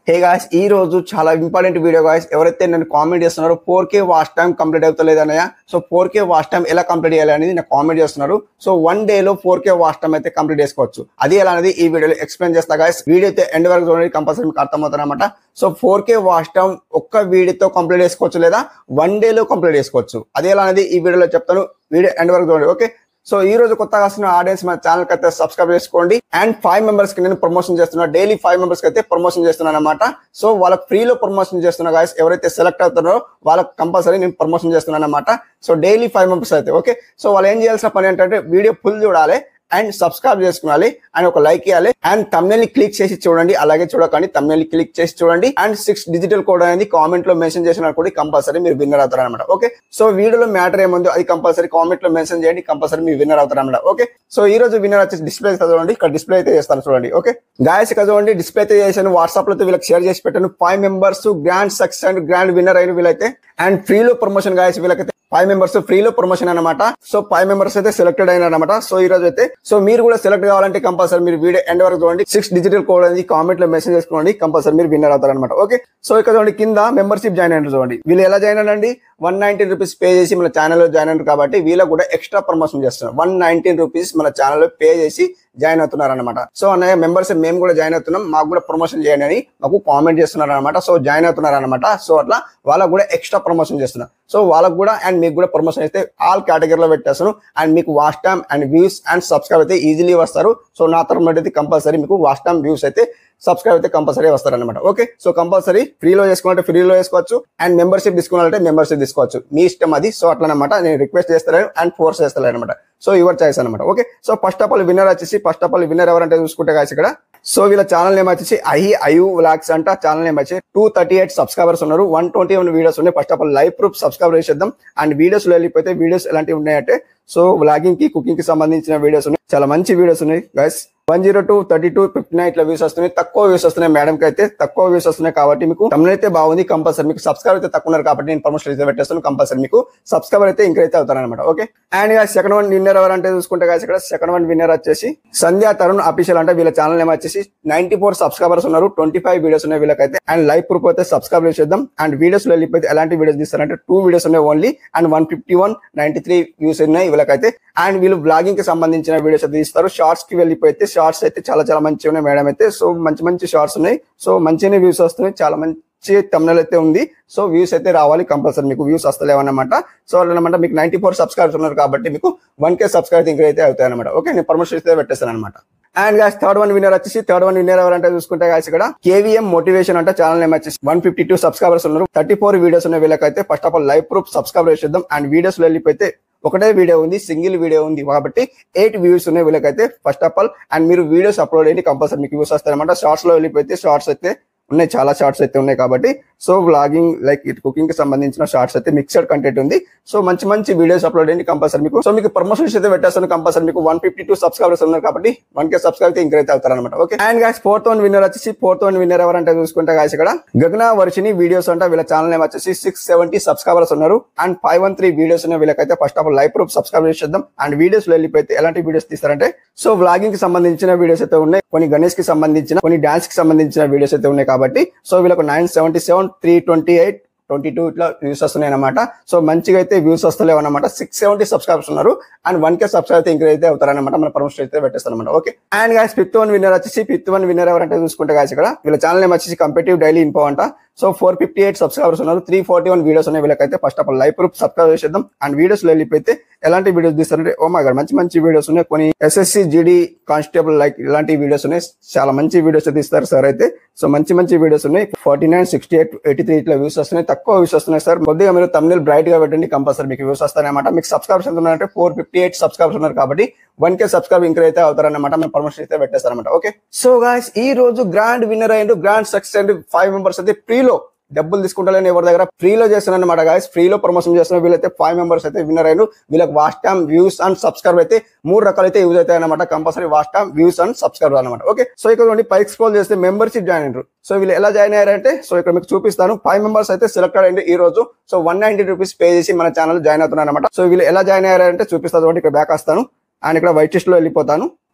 hey guys ఈ రోజు చాలా ఇంపార్టెంట్ వీడియో గాయస్ ఎవరైతే నేను కామెంట్ చేస్తున్నారో four K watch time complete అవుతలేదు అన్నయ్య so four K watch time ఎలా కంప్లీట్ చేయాలి అనేది నాకు కామెంట్ చేస్తున్నారు సో వన్ డే లో ఫోర్ కే వాచ్ టైం అయితే కంప్లీట్ చేసుకోవచ్చు అది ఎలా అనేది ఈ వీడియోలో ఎక్స్ప్లెయిన్ చేస్తా గాయస్ వీడియో అయితే ఎండ్ వరకు చూడండి కంపల్సరీ మీకు అర్థమవుతుంది అనమాట so four K watch time ఒక్క వీడియోతో కంప్లీట్ చేసుకోవచ్చు లేదా వన్ డే లో కంప్లీట్ చేసుకోవచ్చు అది ఎలా అనేది ఈ వీడియోలో చెప్తాను వీడియో ఎండ్ వరకు చూడండి ఓకే సో ఈ రోజు కొత్తగా వస్తున్న ఆడియన్స్ మన ఛానల్ కి అయితే సబ్స్క్రైబ్ చేసుకోండి అండ్ ఫైవ్ మెంబర్స్ కి నేను ప్రమోషన్ చేస్తున్నా డైలీ ఫైవ్ మెంబర్స్ కి అయితే ప్రమోషన్ చేస్తున్నాను అనమాట సో వాళ్ళకి ఫ్రీలో ప్రమోషన్ చేస్తున్నా గాయస్ ఎవరైతే సెలెక్ట్ అవుతారో వాళ్ళకి కంపల్సరీ నేను ప్రమోషన్ చేస్తున్నాను అనమాట సో డైలీ ఫైవ్ మెంబర్స్ అయితే ఓకే సో వాళ్ళు ఏం చేయాల్సిన పని ఏంటంటే వీడియో ఫుల్ చూడాలి అండ్ సబ్స్క్రైబ్ చేసుకోవాలి అండ్ ఒక లైక్ ఇవ్వాలి అండ్ తమిళ ని క్లిక్ చేసి చూడండి అలాగే చూడకండి తమిళ ని క్లిక్ చేసి చూడండి అండ్ సిక్స్ డిజిటల్ కోడ్ అనేది కామెంట్ లో మెన్షన్ చేసిన కూడా కంపల్సరీ మీరు విన్నర్ అవుతారు అనమాట ఓకే సో వీడియోలో మ్యాటర్ ఏముందో అది కంపల్సరీ కామెంట్ లో మెన్షన్ చేయండి కంపల్సరీ మీరు విన్నర్ అవుతారు అనమాట ఓకే సో ఈ రోజు విన్నర్ వచ్చేసి డిస్ప్లే చూడండి ఇక్కడ డిస్ప్లే అయితే చేస్తాను చూడండి ఓకే గాయస్ ఇక్కడ చూడండి డిస్ప్లే అయితే చేశాను వాట్సాప్ లో అయితే వీళ్ళకి షేర్ చేసి పెట్టాను five members grand success and grand winner అయిన వీళ్ళైతే అండ్ ఫ్రీలో ప్రమోషన్ గాయస్ వీళ్ళకైతే ఫైవ్ మెంబర్స్ ఫ్రీలో ప్రమోషన్ అనమాట సో ఫైవ్ మెంబర్స్ అయితే సెలెక్టెడ్ అయినారు అనమాట సో ఈ రోజు అయితే సో మీరు కూడా సెలెక్ట్ కావాలంటే కంపల్సరీ మీరు వీడియో ఎండ్ వరకు చూడండి సిక్స్ డిజిటల్ కోడ్ అనేది కామెంట్ లో మెసేజ్ చేసుకోండి కంపల్సరీ మీరు విన్నర్ అవుతారు అనమాట ఓకే సో ఇక్కడ చూడండి కింద మెంబర్షిప్ జాయిన్ అయినారు చూడండి వీళ్ళు ఎలా జాయిన్ అయినండి వన్ నైన్టీన్ రూపీస్ పే చేసి మన ఛానల్లో జాయిన్ అయినారు కాబట్టి వీళ్ళకి కూడా ఎక్స్ట్రా ప్రమోషన్ చేస్తున్నారు వన్ నైన్టీన్ రూపీస్ మన ఛానల్లో పే చేసి జాయిన్ అవుతున్నారు అనమాట సో అన్నయ్య మెంబర్స్ మేము కూడా జాయిన్ అవుతున్నాం మాకు కూడా ప్రమోషన్ చేయండి అని మాకు కామెంట్ చేస్తున్నారు అనమాట సో జాయిన్ అవుతున్నారు అనమాట సో అట్లా వాళ్ళకు కూడా ఎక్స్ట్రా ప్రమోషన్ చేస్తున్నారు సో వాళ్ళకు కూడా అండ్ మీకు కూడా ప్రమోషన్ అయితే ఆల్ కేటగిరీలో పెట్టేస్తాను అండ్ మీకు watch time and views and subscribe అయితే ఈజీలీ వస్తారు సో నా తరఫున అయితే కంపల్సరీ మీకు వాచ్ టైమ్ వ్యూస్ అయితే సబ్స్క్రైబ్ అయితే కంపల్సరీ వస్తారనమాట ఓకే సో కంపల్సరీ ఫ్రీలో చేసుకోవాలంటే ఫ్రీలో వేసుకోవచ్చు అండ్ మెంబర్షిప్ తీసుకోవాలంటే మెంబర్షిప్ తీసుకోవచ్చు మీ ఇష్టం అది సో అట్లనమాట నేను రిక్వెస్ట్ చేస్తాను అండ్ ఫోర్స్ చేస్తాను అనమాట సో యువర్ చాయిస్ అనమాట okay so first of all winner వచ్చేసి ఫస్ట్ ఆఫ్ ఆల్ విన్నర్ ఎవరంటే చూసుకుంటే కాసి ఇక్కడ సో వీళ్ళ ఛానల్ నేమ్ వచ్చేసి ఐ ఐయు వ్లాగ్స్ అంట ఛానల్ నేమ్ వచ్చి టూ థర్టీ ఎయిట్ సబ్స్క్రైబర్స్ ఉన్నారు వన్ ట్వంటీ వన్ వీడియోస్ ఉన్నాయి first of all live proof subscribe చేసేద్దాం అండ్ వీడియోస్ లో వెళ్ళిపోతే వీడియోస్ ఎలాంటివి ఉన్నాయంటే సో వ్లాగింగ్ కి కుకింగ్ కి సంబంధించిన వీడియోస్ ఉన్నాయి చాలా మంచి వీడియోస్ ఉన్నాయి guys one zero two thirty two fifty nine ఇట్లా వ్యూస్ వస్తున్నాయి తక్కువ వ్యూస్ వస్తున్నాయి మేడం కి అయితే తక్కువ వ్యూస్ వస్తున్నాయి కాబట్టి మీకు తమిళ అయితే బాగుంది కంపల్సరీ మీకు సబ్స్క్రైబర్ అయితే తక్కువ ఉన్నారు కాబట్టి నేను ప్రమోషన్ అయితే పెట్టేస్తాను కంపల్సరీ మీకు సబ్స్క్రైబర్ అయితే ఇంక్రీజ్ అయితే అవుతారు అనమాట okay and second one winner ఎవరంటే చూసుకుంటే guys ఇక్కడ సెకండ్ వన్ విన్నర్ వచ్చేసి సంధ్యా తరుణ్ అఫీషియల్ అంటే వీళ్ళ ఛానల్ నేమ్ వచ్చేసి నైన్టీ ఫోర్ సబ్స్క్రైబర్స్ ఉన్నారు ట్వంటీ ఫైవ్ వీడియోస్ ఉన్నాయి వీళ్ళకైతే అండ్ లైవ్ ప్రూఫ్ అయితే సబ్స్క్రైబ్ చేద్దాం అండ్ వీడియోస్ లో వెళ్ళిపోతే ఎలాంటి వీడియోస్ తీస్తారంటే టూ వీడియోస్ ఉన్నాయి only and one fifty one ninety three views ఉన్నాయి వీళ్ళకైతే అండ్ వీళ్ళు బ్లాగింగ్ కి సంబంధించిన వీడియోస్ అయితే తీస్తారు షార్ట్స్ కి వెళ్ళిపోతే షార్ట్స్ అయితే చాలా చాలా మంచిగా ఉన్నాయి మేడం అయితే సో మంచి మంచి షార్ట్స్ ఉన్నాయి సో మంచిగానే వ్యూస్ వస్తున్నాయి చాలా మంచి తమిళ అయితే ఉంది సో వ్యూస్ అయితే రావాలి కంపల్సరీ మీకు వ్యూస్ వస్తలేవన్నమాట సో అనమాట మీకు నైన్టీ ఫోర్ సబ్స్క్రైబర్స్ ఉన్నారు కాబట్టి మీకు వన్ కే సబ్స్క్రైబ్ ఇంకా అయితే అవుతాయి అనమాట ఓకే నేను పర్మిషన్ అయితే పెట్టేస్తాను అనమాట and guys third one winner వచ్చేసి థర్డ్ వన్ విన్నర్ ఎవరంటే చూసుకుంటే గాస్ ఇక్కడ కేవీఎం మోటివేషన్ అంటే ఛానల్ నేమ్ వచ్చేసి వన్ ఫిఫ్టీ టూ సబ్స్క్రైబర్స్ ఉన్నారు థర్టీ ఫోర్ వీడియోస్ ఉన్నాయి వీళ్ళకైతే first of all live proof subscribe చేద్దాం అండ్ వీడియోస్ లో వెళ్ళిపోతే ఒకటే వీడియో ఉంది సింగిల్ వీడియో ఉంది కాబట్టి ఎయిట్ వ్యూస్ ఉన్నాయి వీళ్ళకైతే ఫస్ట్ ఆఫ్ ఆల్ అండ్ మీరు వీడియోస్ అప్లోడ్ అయ్యి కంపల్సరీ మీకు వ్యూస్ వస్తారనమాట షార్ట్స్ లో వెళ్ళిపోతే షార్ట్స్ అయితే ఉన్నాయి చాలా షార్ట్స్ అయితే ఉన్నాయి కాబట్టి so vlogging like it cooking కి సంబంధించిన షార్ట్స్ అయితే మిక్సడ్ కంటెంట్ ఉంది సో మంచి మంచి వీడియోస్ అప్లోడ్ అయ్యి కంపల్సరీ మీకు సో మీకు ప్రమోషన్స్ అయితే పెట్టేస్తాను కంపల్సరీ మీకు వన్ ఫిఫ్టీ టూ సబ్స్క్రైబర్స్ ఉన్నారు కాబట్టి వన్ కే సబ్స్క్రైబ్ అయితే ఇంక్రీజ్ అవుతారు అనమాట okay and guys fourth one winner వచ్చేసి ఫోర్త్ వన్ విన్నర్ ఎవరంటే చూసుకుంటే గాయస్ ఇక్కడ గగన వర్షిని వీడియోస్ అంటే వీళ్ళ ఛానల్ నేమ్ వచ్చేసి సిక్స్ సెవెంటీ సబ్స్క్రైబర్స్ ఉన్నారు and five one three videos ఉన్నాయి వీళ్ళకైతే first of all live proof subscribe చేద్దాం అండ్ వీడియోస్ లో వెళ్ళిపోతే ఎలాంటి వీడియోస్ తీస్తారంటే సో వ్లాగింగ్ కి సంబంధించిన వీడియోస్ అయితే ఉన్నాయి కొన్ని గణేష్ కి సంబంధించిన కొన్ని డాన్స్ కి సంబంధించిన వీడియోస్ అయితే ఉన్నాయి కాబట్టి సో వీళ్ళకు nine seventy seven three twenty eight twenty two ఇట్లా వ్యూస్ వస్తున్నాయి అనమాట సో మంచిగా అయితే వ్యూస్ వస్తలేవు అనమాట సిక్స్ సెవెంటీ సబ్స్క్రైబర్స్ ఉన్నారు అండ్ వన్ కే సబ్స్క్రైబ్ అయితే ఇంక్రీజ్ అయితే అవుతారనమాట మన ప్రమోషన్ అయితే పెట్టేస్తాను అనమాట okay and guys fifth one winner వచ్చేసి ఫిఫ్త్ వన్ విన్నర్ ఎవరంటే చూసుకుంటే గాయస్ ఇక్కడ వీళ్ళ ఛానల్ నేమ్ వచ్చేసి కంపెటివ్ డైలీ ఇన్ఫో అంట so four fifty eight subscribers ఉన్నారు త్రీ ఫార్టీ వన్ వీడియోస్ ఉన్నాయి వీళ్ళకైతే first of all live proof subscribe చేసేద్దాం అండ్ వీడియోస్ లో వెళ్ళిపోతే ఎలాంటి వీడియోస్ తీస్తారంటే ఓ మై గాడ్ మంచి మంచి వీడియోస్ ఉన్నాయి కొన్ని ఎస్ఎస్సి జీడీ కానిస్టేబుల్ లైక్ ఇలాంటి వీడియోస్ ఉన్నాయి చాలా మంచి వీడియోస్ తీస్తారు సార్ అయితే సో మంచి మంచి వీడియోస్ ఉన్నాయి forty nine sixty eight eighty three ఇట్లా వ్యూస్ వస్తున్నాయి తక్కువ వ్యూస్ వస్తున్నాయి సార్ కొద్దిగా మీరు తమిళ బ్రైట్ గా పెట్టండి కంపల్సరీ మీకు వ్యూస్ వస్తాయన్నమాట మీకు సబ్స్క్రైబర్స్ ఎంత ఉన్నారంటే ఫోర్ ఫిఫ్టీ ఎయిట్ సబ్స్క్రైబర్స్ ఉన్నారు కాబట్టి వన్ కే సబ్స్క్రైబ్ ఇంక్రీజ్ అయితే అవుతారన్నమాట మేము పర్మిషన్ అయితే పెట్టేస్తారన్నమాట ఓకే సో గాయస్ ఈ రోజు గ్రాండ్ విన్నర్ అయ్యిండు grand success and five members అయితే ఫ్రీలో డబ్బులు తీసుకుంటారని ఎవరి దగ్గర ఫ్రీలో చేస్తున్నాను అనమాట గాయస్ ఫ్రీలో ప్రమోషన్ చేస్తున్న వీళ్ళైతే ఫైవ్ మెంబర్స్ అయితే విన్నర్ అయిన వీళ్ళకి watch time views and subscribe అయితే మూడు రకాలు అయితే యూజ్ అవుతాయి అనమాట compulsory watch time views and subscribe అనమాట ఓకే సో ఇక్కడ నుండి పైకి స్క్రోల్ చేస్తే మెంబర్షిప్ జాయిన్ అయ్యారు సో వీళ్ళు ఎలా జాయిన్ అయ్యారంటే సో ఇక్కడ మీకు చూపిస్తాను ఫైవ్ మెంబర్స్ అయితే సెలెక్టెడ్ అయ్యింది ఈ రోజు so one ninety rupees pay చేసి మన ఛానల్ జాయిన్ అవుతున్నారు అనమాట సో వీళ్ళు ఎలా జాయిన్ అయ్యారంటే చూపిస్తాను చూడండి ఇక్కడ బ్యాక్ వస్తాను అండ్ ఇక్కడ వైట్ లిస్ట్ లో వెళ్ళిపోతాను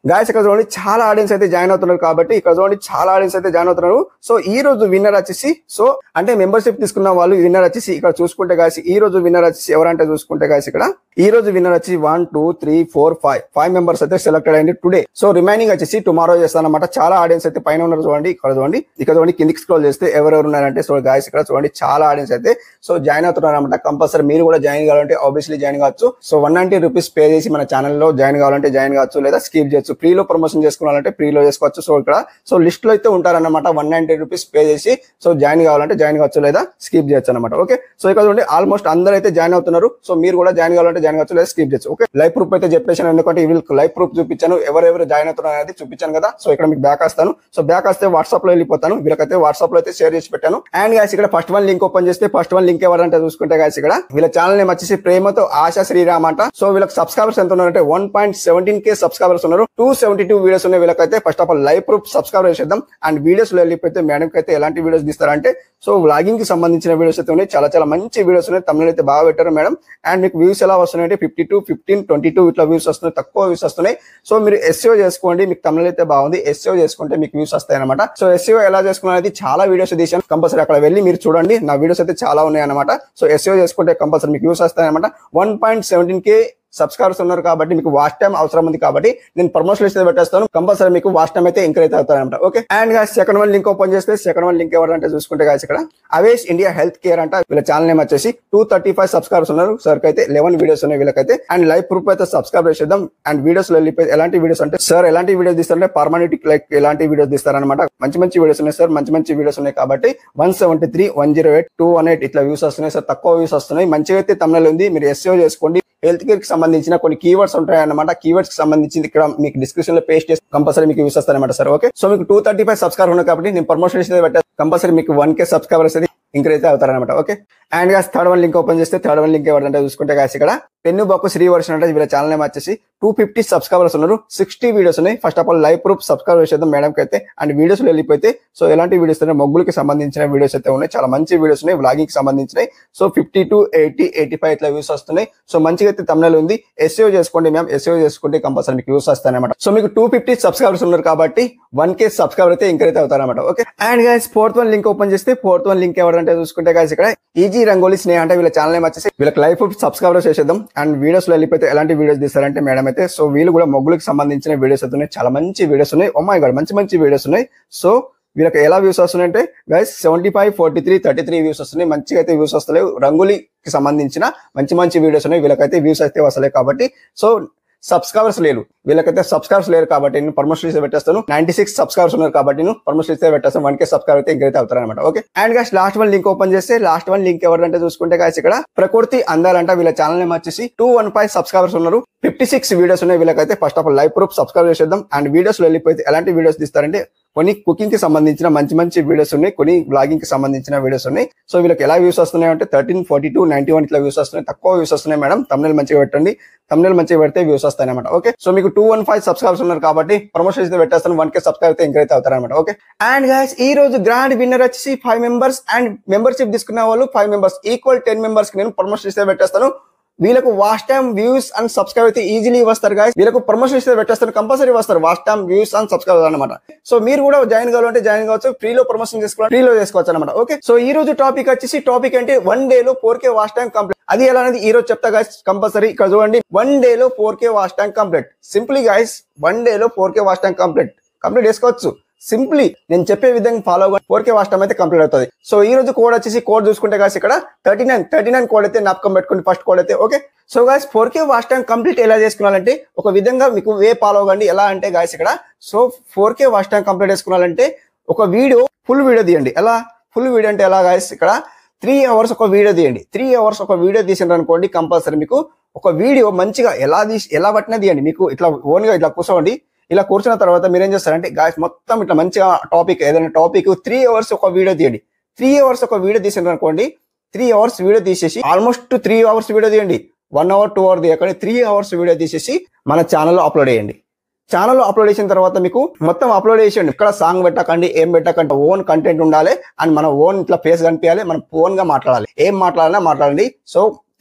గాయస్ ఇక్కడ చూడండి చాలా ఆడియన్స్ అయితే జాయిన్ అవుతున్నారు కాబట్టి ఇక్కడ చూడండి చాలా ఆడియన్స్ అయితే జాయిన్ అవుతున్నారు సో ఈ రోజు విన్నర్ వచ్చేసి సో అంటే మెంబర్షిప్ తీసుకున్న వాళ్ళు విన్నర్ వచ్చేసి ఇక్కడ చూసుకుంటే గాయస్ ఈ రోజు విన్నర్ వచ్చేసి ఎవరంటే చూసుకుంటే గాయస్ ఇక్కడ ఈ రోజు విన్నర్ వచ్చి one two three four five five members అయితే సెలెక్టెడ్ అయింది టుడే సో రిమైనింగ్ వచ్చేసి టుమారో చేస్తాను అనమాట చాలా ఆడియన్స్ అయితే పైన ఉన్నారు చూడండి ఇక్కడ చూడండి ఇక్కడ చూడండి కిందికి స్క్రోల్ చేస్తే ఎవరెవరు ఉన్నారంటే సో గాయస్ ఇక్కడ చూడండి చాలా ఆడియన్స్ అయితే సో జాయిన్ అవుతున్నారు అనమాట కంపల్సరీ మీరు కూడా జాయిన్ కావాలంటే ఆబ్వియస్లీ జాయిన్ కావచ్చు so one ninety rupees pay చేసి మన ఛానల్లో జాయిన్ కావాలంటే జాయిన్ కావచ్చు లేదా స్కిప్ చేయొచ్చు ఫ్రీలో ప్రమోషన్ చేసుకోవాలంటే ఫ్రీలో చేసుకోవచ్చు సో ఇక్కడ సో లిస్ట్ లో అయితే ఉంటారన్నమాట వన్ నైన్టీ రూపీస్ పే చేసి సో జాయిన్ కావాలంటే జాయిన్ కావచ్చు లేదా స్కిప్ చేయొచ్చు అనమాట ఓకే సో ఇక్కడ చూడండి ఆల్మోస్ట్ అందరూ అయితే జాయిన్ అవుతున్నారు సో మీరు కూడా జాయిన్ కావాలంటే జాయిన్ కావచ్చు లేదా స్కిప్ చేయొచ్చు ఓకే లైవ్ ప్రూఫ్ అయితే చెప్పేసాను ఎందుకంటే వీళ్ళకి లైవ్ ప్రూఫ్ చూపించాను ఎవరెవరు జాయిన్ అవుతున్నారు అనేది చూపించాను కదా సో ఇక్కడ మీకు బ్యాక్ వస్తాను సో బ్యాక్ వస్తే వాట్సాప్ లో వెళ్ళిపోతాను వీళ్ళకైతే వాట్సాప్ లో అయితే షేర్ చేసి పెట్టాను అండ్ గాయస్ ఇక్కడ ఫస్ట్ వన్ లింక్ ఓపెన్ చేస్తే ఫస్ట్ వన్ లింక్ ఎవరంటే చూసుకుంటే గాయస్ ఇక్కడ వీళ్ళ ఛానల్ నేమ్ వచ్చేసి ప్రేమతో ఆశా శ్రీరామ్ అంట సో వీళ్ళకి సబ్స్క్రైబర్స్ ఎంత ఉన్నారంటే one point seventeen K subscribers ఉన్నారు టూ సెవెంటీ టూ వీడియోస్ ఉన్నాయి వీళ్ళకైతే first of all live proof subscribe చేసేద్దాం అండ్ వీడియోస్ లో వెళ్ళిపోతే మేడం కి అయితే ఎలాంటి వీడియోస్ తీస్తారంటే సో వ్లాగింగ్ కి సంబంధించిన వీడియోస్ అయితే ఉన్నాయి చాలా చాలా మంచి వీడియోస్ ఉన్నాయి తమిళ అయితే బాగా పెట్టారు మేడం అండ్ మీకు వ్యూస్ ఎలా వస్తున్నాయి అంటే fifty two fifteen twenty two ఇట్లా వ్యూస్ వస్తున్నాయి తక్కువ వ్యూస్ వస్తున్నాయి సో మీరు ఎస్సీఓ చేసుకోండి మీకు తమిళ అయితే బాగుంది ఎస్సీఓ చేసుకుంటే మీకు వ్యూస్ వస్తాయి అనమాట సో ఎస్సీఓ ఎలా చేసుకున్నది చాలా వీడియోస్ తీసాను కంపల్సరీ అక్కడ వెళ్ళి మీరు చూడండి నా వీడియోస్ అయితే చాలా ఉన్నాయి అనమాట సో ఎస్సీఓ చేసుకుంటే కంపల్సరీ మీకు వ్యూస్ వస్తాయి అనమాట one point seventeen K subscribers ఉన్నారు కాబట్టి మీకు వాచ్ టైం అవసరం ఉంది కాబట్టి నేను ప్రమోషన్ లిస్ట్ పెట్టేస్తాను కంపల్సరీ మీకు వాచ్ టైం అయితే ఎంకరేజ్ అవుతారు అనమాట okay and guys second one link open చేస్తే సెకండ్ వన్ లింక్ ఎవరంటే చూసుకుంటే గాస్ ఇక్కడ అవేష్ ఇండియా హెల్త్ కేర్ అంట వీళ్ళ ఛానల్ నేమ్ వచ్చేసి టూ థర్టీ ఫైవ్ సబ్స్క్రైబర్స్ ఉన్నారు సార్ అయితే లెవెన్ వీడియోస్ ఉన్నాయి వీళ్ళకైతే అండ్ లైవ్ ప్రూఫ్ అయితే సబ్స్క్రైబ్ చేద్దాం అండ్ వీడియోస్ లో వెళ్ళిపోయి ఎలాంటి వీడియోస్ అంటే సార్ ఎలాంటి వీడియోస్ తీస్తారంటే పర్మనెంట్ లైక్ ఎలాంటి వీడియోస్ తీస్తారనమాట మంచి మంచి వీడియోస్ ఉన్నాయి సార్ మంచి మంచి వీడియోస్ ఉన్నాయి కాబట్టి one seventy three one zero eight two one eight ఇట్లా వ్యూస్ వస్తున్నాయి సార్ తక్కువ వ్యూస్ వస్తున్నాయి మంచిగా అయితే తమిళ ఉంది మీరు ఎస్ఏ చేసుకోండి హెల్త్ కేర్ కి సంబంధించిన కొన్ని కీవర్డ్స్ ఉంటాయి అన్నమాట కీవర్డ్స్ కి సంబంధించి ఇక్కడ మీకు డిస్క్రిప్షన్ లో పేస్ట్ చేసి కంపల్సరీ మీకు యూస్ వస్తారనమాట సార్ ఓకే సో మీకు టూ థర్టీ ఫైవ్ సబ్స్క్రైబర్ ఉన్నాయి కాబట్టి నేను ప్రమోషన్ ఇస్తే పెట్టా కంపల్సరీ మీకు వన్ కే సబ్స్క్రైబర్స్ అయితే ఇంక్రీజ్ అయితే అవుతారనమాట okay and guys third one link open చేస్తే థర్డ్ వన్ లింక్ ఎవరంటే చూసుకుంటే గాస్ ఇక్కడ పెన్ను బాకు శ్రీ వర్షన్ అంటే వీళ్ళ ఛానల్ నేమ్ వచ్చేసి టూ ఫిఫ్టీ సబ్స్క్రైబర్స్ ఉన్నారు సిక్స్టీ వీడియోస్ ఉన్నాయి first of all live proof subscribe చేద్దాం మేడం అయితే అండ్ వీడియోస్ వెళ్ళిపోతే సో ఎలాంటి వీడియోస్ ఉన్నాయి మొగ్గులకి సంబంధించిన వీడియోస్ అయితే ఉన్నాయి చాలా మంచి వీడియోస్ ఉన్నాయి వ్లాగింగ్ కి సంబంధించినవి so fifty two eighty eighty five ఇట్లా వ్యూస్ వస్తున్నాయి సో మంచిగా అయితే తమిళ ఉంది ఎస్ఏఓ చేసుకోండి మ్యామ్ ఎస్ఏఓ చేసుకుంటే కంపల్సరీ మీకు వ్యూస్ వస్తాయి అనమాట సో మీకు టూ ఫిఫ్టీ సబ్స్క్రైబర్స్ ఉన్నారు కాబట్టి వన్ కే సబ్స్క్రైబర్ అయితే ఇంక్రీజ్ అవుతారన్నమాట okay and guys fourth one link open చేస్తే ఫోర్త్ వన్ లింక్ ఎవరంటే చూసుకుంటే గైస్ ఇక్కడ ఈజీ రంగోలీ స్నేహ అంటే వీళ్ళ ఛానల్ నేమ్ వచ్చేసి వీళ్ళకి లైఫ్ సబ్స్క్రైబర్ చేసేద్దాం అండ్ వీడియోస్ లో వెళ్ళిపోతే ఎలాంటి వీడియోస్ తీస్తారంటే మేడం అయితే సో వీళ్ళు కూడా మొగ్గులకు సంబంధించిన వీడియోస్ అయితే ఉన్నాయి చాలా మంచి వీడియోస్ ఉన్నాయి ఓ మై గాడ్ మంచి మంచి వీడియోస్ ఉన్నాయి సో వీళ్ళకి ఎలా వ్యూస్ వస్తున్నాయంటే guys seventy five forty three thirty three views వస్తున్నాయి మంచిగా అయితే వ్యూస్ వస్తలేవు రంగులీకి సంబంధించిన మంచి మంచి వీడియోస్ ఉన్నాయి వీళ్ళకైతే వ్యూస్ అయితే వస్తలేవు కాబట్టి సో సబ్స్క్రైబర్స్ లేరు వీళ్ళకైతే సబ్స్క్రైబర్స్ లేరు కాబట్టి నేను పర్మిషన్ ఇస్తే పెట్టేస్తాను నైన్టీ సిక్స్ సబ్స్క్రైబర్స్ ఉన్నారు కాబట్టి నేను పర్మిషన్ ఇస్తే పెట్టేస్తాను వన్ కే సబ్స్క్రైబర్ అయితే ఇంకైతే అవుతారు అనమాట okay and guys last one link open చేస్తే లాస్ట్ వన్ లింక్ ఎవరంటే చూసుకుంటే గాస్ ఇక్కడ ప్రకృతి అందాలంట వీళ్ళ ఛానల్ నేమ్ వచ్చేసి టూ వన్ ఫైవ్ సబ్స్క్రైబర్స్ ఉన్నారు ఫిఫ్టీ సిక్స్ వీడియోస్ ఉన్నాయి వీళ్ళకైతే first of all live proof subscribe చేసేద్దాం అండ్ వీడియోస్ లో వెళ్ళిపోతే ఎలాంటి వీడియోస్ తీస్తారంటే కొన్ని కుకింగ్ కి సంబంధించిన మంచి మంచి వీడియోస్ ఉన్నాయి కొన్ని బ్లాగింగ్ కి సంబంధించిన వీడియోస్ ఉన్నాయి సో వీళ్ళకి ఎలా వ్యూస్ వస్తున్నాయి అంటే thirteen forty two ninety one ఇట్లా వ్యూస్ వస్తున్నాయి తక్కువ వ్యూస్ వస్తున్నాయి మేడం తమిళ మంచిగా పెట్టండి తమిళ మంచిగా పెడితే వ్యూస్ వస్తాయి అనమాట ఓకే సో మీకు టూ వన్ ఫైవ్ సబ్స్క్రైబర్స్ ఉన్నారు కాబట్టి ప్రమోషన్ అయితే పెట్టేస్తాను వన్ కే సబ్స్క్రైబ్ అయితే ఎంకరేజ్ అవుతారు అనమాట ఓకే అండ్ గైస్ ఈ రోజు గ్రాండ్ విన్నర్ వచ్చేసి ఫైవ్ మెంబర్స్ అండ్ మెంబర్షిప్ తీసుకున్న వాళ్ళు five members equal ten members కి నేను ప్రమోషన్ ఇస్తే పెట్టేస్తాను వీళ్ళకు watch time views and subscribe అయితే ఈజీలీ వస్తారు గాయస్ వీళ్ళకు ప్రమోషన్ ఇస్తే పెట్టేస్తారు కంపల్సరీ వస్తారు watch time views and subscribe అనమాట సో మీరు కూడా జాయిన్ కావాలంటే జాయిన్ కావచ్చు ఫ్రీలో ప్రమోషన్ చేసుకోవాలి ఫ్రీలో చేసుకోవచ్చు అనమాట ఓకే సో ఈ రోజు టాపిక్ వచ్చేసి టాపిక్ అంటే వన్ డే లో four K watch time complete అది ఎలా అనేది ఈ రోజు చెప్తా గాయస్ కంపల్సరీ ఇక్కడ చూడండి వన్ డే లో four K watch time complete simply guys one day లో four K watch time complete complete చేసుకోవచ్చు సింప్లీ నేను చెప్పే విధంగా follow four K watch time అయితే కంప్లీట్ అవుతుంది సో ఈ రోజు కోడ్ వచ్చేసి కోడ్ చూసుకుంటే గాయస్ ఇక్కడ thirty nine thirty nine code అయితే నాపకం పెట్టుకోండి ఫస్ట్ కోడ్ అయితే okay so guys four K watch time complete ఎలా చేసుకున్నారంటే ఒక విధంగా మీకు వే ఫాలో అవ్వండి ఎలా అంటే గాయస్ ఇక్కడ so four K watch time complete చేసుకున్నారంటే ఒక వీడియో ఫుల్ వీడియో తీయండి ఎలా ఫుల్ వీడియో అంటే ఎలా గాయస్ ఇక్కడ త్రీ అవర్స్ ఒక వీడియో తీయండి త్రీ అవర్స్ ఒక వీడియో తీసిండ్రు అనుకోండి కంపల్సరీ మీకు ఒక వీడియో మంచిగా ఎలా తీసి ఎలా పట్టినా తీయండి మీకు ఇట్లా ఓన్ గా ఇట్లా కూర్చోండి ఇలా కూర్చున్న తర్వాత మీరు ఏం చేస్తారంటే గాయస్ మొత్తం ఇట్లా మంచిగా టాపిక్ ఏదైనా టాపిక్ త్రీ అవర్స్ ఒక వీడియో తీయండి త్రీ అవర్స్ ఒక వీడియో తీసిండ్రు అనుకోండి త్రీ అవర్స్ వీడియో తీసేసి ఆల్మోస్ట్ త్రీ అవర్స్ వీడియో తీయండి వన్ అవర్ టూ అవర్ తీయకండి త్రీ అవర్స్ వీడియో తీసేసి మన ఛానల్లో అప్లోడ్ చేయండి ఛానల్లో అప్లోడ్ చేసిన తర్వాత మీకు మొత్తం అప్లోడ్ చేసేయండి ఇక్కడ సాంగ్ పెట్టకండి ఏం పెట్టకండి ఓన్ కంటెంట్ ఉండాలి అండ్ మన ఓన్ ఇట్లా ఫేస్ కనిపించాలి మనం ఓన్ గా మాట్లాడాలి ఏం మాట్లాడాలన్నా మాట్లాడండి సో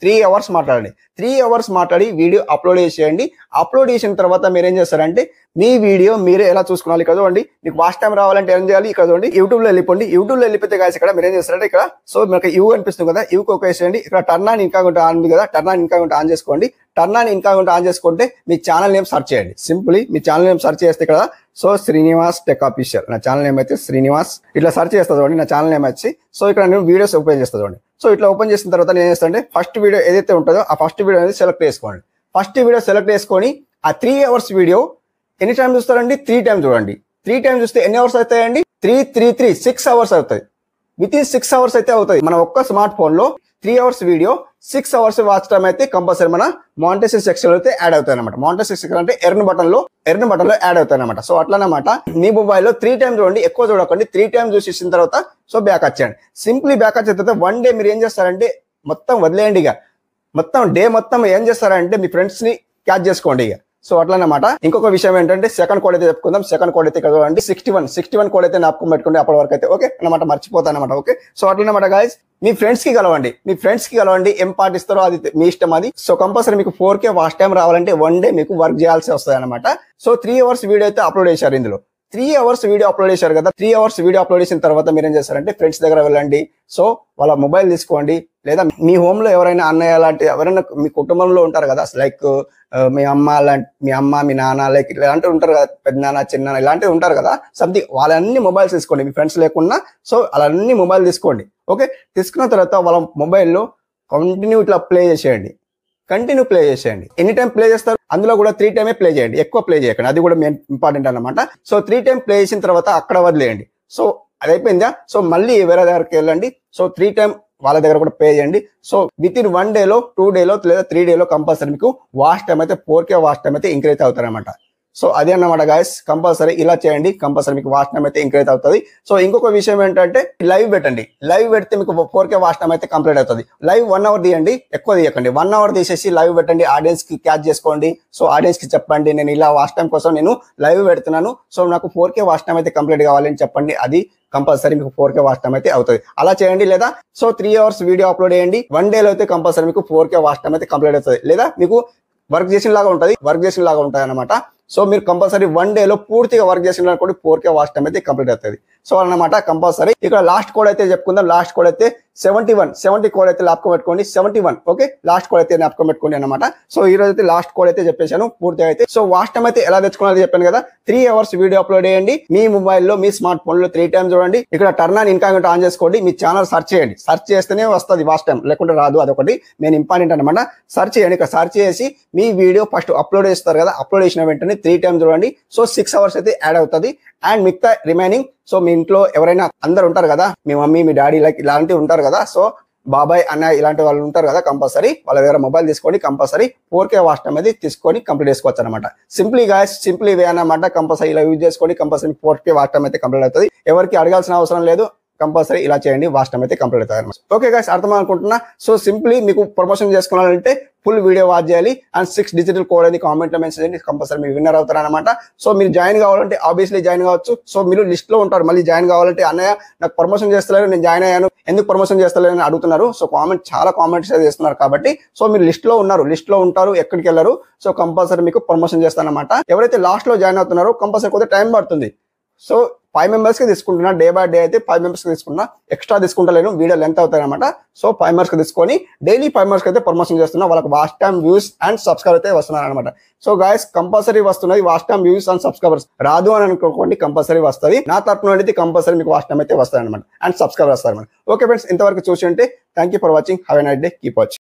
త్రీ అవర్స్ మాట్లాడండి త్రీ అవర్స్ మాట్లాడి వీడియో అప్లోడ్ చేసేయండి అప్లోడ్ చేసిన తర్వాత మీరు ఏం చేస్తారంటే మీ వీడియో మీరే ఎలా చూసుకోవాలి ఇక్కడ చూడండి మీకు వాచ్ టైం రావాలంటే ఏం చేయాలి ఇక్కడ చూడండి యూట్యూబ్ లో వెళ్ళిపోండి యూట్యూబ్ లో వెళ్ళిపోతే గాయస్ ఇక్కడ మీరు ఏం చేస్తారంటే ఇక్కడ సో మీకు యూ అనిపిస్తుంది కదా యూ ఒక వేసేయండి ఇక్కడ టర్న్ ఆన్ ఇంకా ఆన్ ఉంది కదా టర్న్ ఆన్ ఇంకా ఆన్ చేసుకోండి టర్న్ ఆన్ ఇంకా ఆన్ చేసుకుంటే మీ ఛానల్ నేమ్ సెర్చ్ చేయండి సింప్లీ మీ ఛానల్ నేమ్ సెర్చ్ చేస్తే ఇక్కడ సో శ్రీనివాస్ టెక్ ఆఫీషియల్ నా ఛానల్ నేమ్ అయితే శ్రీనివాస్ ఇట్లా సెర్చ్ చేస్తా చూడండి నా ఛానల్ నేమ్ వచ్చి సో ఇక్కడ నేను వీడియోస్ ఓపెన్ చేస్తా చూడండి సో ఇట్లా ఓపెన్ చేసిన తర్వాత నేను ఏం చేస్తానంటే ఫస్ట్ వీడియో ఏదైతే ఉంటుందో ఆ ఫస్ట్ వీడియో అనేది సెలెక్ట్ చేసుకోండి ఫస్ట్ వీడియో సెలెక్ట్ చేసుకొని ఆ త్రీ అవర్స్ వీడియో ఎన్ని టైం చూస్తారండి త్రీ టైం చూడండి త్రీ టైం చూస్తే ఎన్ని అవర్స్ అవుతాయండి three three three six hours అవుతాయి విత్ ఇన్ సిక్స్ అవర్స్ అయితే అవుతాయి మన ఒక్క స్మార్ట్ ఫోన్ లో three hours video six hours watch time అయితే కంపల్సరీ మన మానిటైజేషన్ సెక్షన్ అయితే యాడ్ అవుతాయి అనమాట మానిటైజేషన్ సెక్షన్ అంటే ఎర్న్ బటన్ లో ఎర్న్ బటన్ లో యాడ్ అవుతాయి అనమాట సో అట్లనమాట మీ మొబైల్ లో త్రీ టైం చూడండి ఎక్కువ చూడకండి త్రీ టైం చూసేసిన తర్వాత సో బ్యాక్ వచ్చేయండి సింప్లీ బ్యాక్ వచ్చిన తర్వాత వన్ డే మీరు ఏం చేస్తారంటే మొత్తం వదిలేయండి ఇక మొత్తం డే మొత్తం ఏం చేస్తారంటే మీ ఫ్రెండ్స్ ని క్యాచ్ చేసుకోండి ఇక సో అట్లనమాట ఇంకొక విషయం ఏంటంటే సెకండ్ కోడ్ అయితే చెప్పుకుందాం సెకండ్ కోడ్ అయితే ఇక్కడ చూడండి sixty one sixty one code అయితే నాపకం పెట్టుకోండి అప్పటి వరకు అయితే ఓకే అనమాట మర్చిపోతాను అనమాట ఓకే సో అట్లనమాట గాయస్ మీ ఫ్రెండ్స్ కి కలవండి మీ ఫ్రెండ్స్ కి కలవండి ఏం పాటిస్తారో అది మీ ఇష్టం అది సో కంపల్సరీ మీకు ఫోర్ కే వాచ్ టైం రావాలంటే వన్ డే మీకు వర్క్ చేయాల్సి వస్తుంది అనమాట సో త్రీ అవర్స్ వీడియో అయితే అప్లోడ్ చేశారు ఇందులో త్రీ అవర్స్ వీడియో అప్లోడ్ చేశారు కదా త్రీ అవర్స్ వీడియో అప్లోడ్ చేసిన తర్వాత మీరు ఏం చేస్తారంటే ఫ్రెండ్స్ దగ్గర వెళ్ళండి సో వాళ్ళ మొబైల్ తీసుకోండి లేదా మీ హోమ్ లో ఎవరైనా అన్నయ్య లాంటి ఎవరైనా మీ కుటుంబంలో ఉంటారు కదా లైక్ మీ అమ్మ లాంటి మీ అమ్మ మీ నాన్న లైక్ ఇలాంటివి ఉంటారు కదా పెద్ద నాన్న చిన్న ఇలాంటివి ఉంటారు కదా సంథింగ్ వాళ్ళన్ని మొబైల్స్ తీసుకోండి మీ ఫ్రెండ్స్ లేకున్నా సో అలాన్ని మొబైల్ తీసుకోండి ఓకే తీసుకున్న తర్వాత వాళ్ళ మొబైల్లో కంటిన్యూ ఇట్లా ప్లే చేసేయండి కంటిన్యూ ప్లే చేసేయండి ఎనీ టైం ప్లే చేస్తారు అందులో కూడా త్రీ టైమే ప్లే చేయండి ఎక్కువ ప్లే చేయకండి అది కూడా మెయిన్ ఇంపార్టెంట్ అన్నమాట సో త్రీ టైం ప్లే చేసిన తర్వాత అక్కడ వదిలేయండి సో అది అయిపోయిందా సో మళ్ళీ వేరే దగ్గరికి వెళ్ళండి సో త్రీ టైం వాళ్ళ దగ్గర కూడా పే చేయండి సో విత్ ఇన్ వన్ డేలో టూ డేలో లేదా త్రీ డేలో కంపల్సరీ మీకు వాచ్ టైం అయితే ఫోర్ కే వాచ్ టైం అయితే ఇంక్రీజ్ అవుతారనమాట సో అదే అన్నమాట గాయస్ కంపల్సరీ ఇలా చేయండి కంపల్సరీ మీకు వాచ్ టైం అయితే ఇంక్రీజ్ అవుతుంది సో ఇంకొక విషయం ఏంటంటే లైవ్ పెట్టండి లైవ్ పెడితే మీకు ఫోర్ కే వాచ్ టైం అయితే కంప్లీట్ అవుతుంది లైవ్ వన్ అవర్ తీయండి ఎక్కువ తీయకండి వన్ అవర్ తీసేసి లైవ్ పెట్టండి ఆడియన్స్ కి క్యాచ్ చేసుకోండి సో ఆడియన్స్ కి చెప్పండి నేను ఇలా వాచ్ టైం కోసం నేను లైవ్ పెడుతున్నాను సో నాకు ఫోర్ కే వాచ్ టైం అయితే కంప్లీట్ కావాలని చెప్పండి అది కంపల్సరీ మీకు ఫోర్ కే వాచ్ టైం అయితే అవుతుంది అలా చేయండి లేదా so three hours video upload చేయండి వన్ డేలో అయితే కంపల్సరీ మీకు ఫోర్ కే వాచ్ టైం అయితే కంప్లీట్ అవుతుంది లేదా మీకు వర్క్ చేసిన లాగా ఉంటుంది వర్క్ చేసిన లాగా ఉంటుంది అనమాట సో మీరు కంపల్సరీ వన్ డే లో పూర్తిగా వర్క్ చేసిన కూడా ఫోర్ కే వాచ్ టైం అయితే కంప్లీట్ అవుతుంది సో అన్నమాట కంపల్సరీ ఇక్కడ లాస్ట్ కోడ్ అయితే చెప్పుకుందాం లాస్ట్ కోడ్ అయితే సెవెంటీ వన్ సెవెంటీ కోడ్ అయితే ల్యాప్కం పెట్టుకోండి seventy one okay last code అయితే ల్యాప్కం పెట్టుకోండి అనమాట సో ఈ రోజు అయితే లాస్ట్ కోడ్ అయితే చెప్పేశాను పూర్తిగా అయితే సో వాచ్ టైం అయితే ఎలా తెచ్చుకోవాలో చెప్పాను కదా త్రీ అవర్స్ వీడియో అప్లోడ్ చేయండి మీ మొబైల్లో మీ స్మార్ట్ ఫోన్ లో త్రీ టైమ్ చూడండి ఇక్కడ టర్న్ ఆన్ ఇంకా ఆన్ చేసుకోండి మీ ఛానల్ సెర్చ్ చేయండి సెర్చ్ చేస్తేనే వస్తుంది వాచ్ టైం లేకుంటే రాదు అదొకటి మెయిన్ ఇంపార్టెంట్ అనమాట సెర్చ్ చేయండి ఇక్కడ సెర్చ్ చేసి మీ వీడియో ఫస్ట్ అప్లోడ్ చేస్తారు కదా అప్లోడ్ చేసిన వెంటనే త్రీ టైమ్ చూడండి సో సిక్స్ అవర్స్ అయితే యాడ్ అవుతుంది అండ్ మిగతా రిమైనింగ్ సో మీ ఇంట్లో ఎవరైనా అందరు ఉంటారు కదా మీ మమ్మీ మీ డాడీ లైక్ ఇలాంటివి ఉంటారు కదా సో బాబాయ్ అన్న ఇలాంటి వాళ్ళు ఉంటారు కదా కంపల్సరీ వాళ్ళ దగ్గర మొబైల్ తీసుకోండి compulsory four K watch time అనేది తీసుకొని కంప్లీట్ చేసుకోవచ్చు అనమాట సింప్లీ గాయస్ సింప్లీ వే అన్నమాట కంపల్సరీ ఇలా యూజ్ చేసుకోండి compulsory four K watch time అయితే కంప్లీట్ అవుతుంది ఎవరికి అడగాల్సిన అవసరం లేదు కంపల్సరీ ఇలా చేయండి వాచ్ టైం అయితే కంప్లీట్ అవుతుంది అనమాట ఓకే గాయస్ అర్థం అనుకుంటున్నా సో సింప్లీ మీకు ప్రమోషన్ చేసుకోవాలంటే ఫుల్ వీడియో వాచ్ చేయాలి అండ్ సిక్స్ డిజిటల్ కోడ్ అనేది కామెంట్ లో మెన్షన్ చేయండి కంపల్సరీ మీరు విన్నర్ అవుతారు అనమాట సో మీరు జాయిన్ కావాలంటే ఆబ్వియస్లీ జాయిన్ కావచ్చు సో మీరు లిస్ట్ లో ఉంటారు మళ్ళీ జాయిన్ కావాలంటే అన్నయ్య నాకు ప్రమోషన్ చేస్తలేరు నేను జాయిన్ అయ్యాను ఎందుకు ప్రమోషన్ చేస్తలేరు అని అడుగుతున్నారు సో కామెంట్ చాలా కామెంట్స్ చేస్తున్నారు కాబట్టి సో మీరు లిస్ట్ లో ఉన్నారు లిస్ట్ లో ఉంటారు ఎక్కడికి వెళ్ళరు సో కంపల్సరీ మీకు ప్రమోషన్ చేస్తానమాట ఎవరైతే లాస్ట్ లో జాయిన్ అవుతున్నారో కంపల్సరీ కొద్దిగా టైం పడుతుంది సో ఫైవ్ మెంబర్స్ కి తీసుకుంటున్నా డే బై డే అయితే ఫైవ్ మెంబర్స్ కి తీసుకున్నా ఎక్స్ట్రా తీసుకుంటలేను వీడియో లెంత్ అవుతాయి అనమాట సో ఫైవ్ మెంబర్స్ కి తీసుకొని డైలీ ఫైవ్ మెంబర్స్ కి అయితే ప్రమోషన్ చేస్తున్నా వాళ్ళకి watch time views and subscribe అయితే వస్తున్నారు అనమాట సో గాయస్ కంపల్సరీ వస్తున్నది watch time views and subscribers రాదు అని అనుకోండి కంపల్సరీ వస్తుంది నా తరపున అయితే కంపల్సరీ మీకు వాచ్ టైం అయితే వస్తుంది అనమాట అండ్ సబ్స్క్రైబర్ వస్తారు అనమాట ఓకే ఫ్రెండ్స్ ఇంతవరకు చూసి ఉంటే thank you for watching have a night day keep watching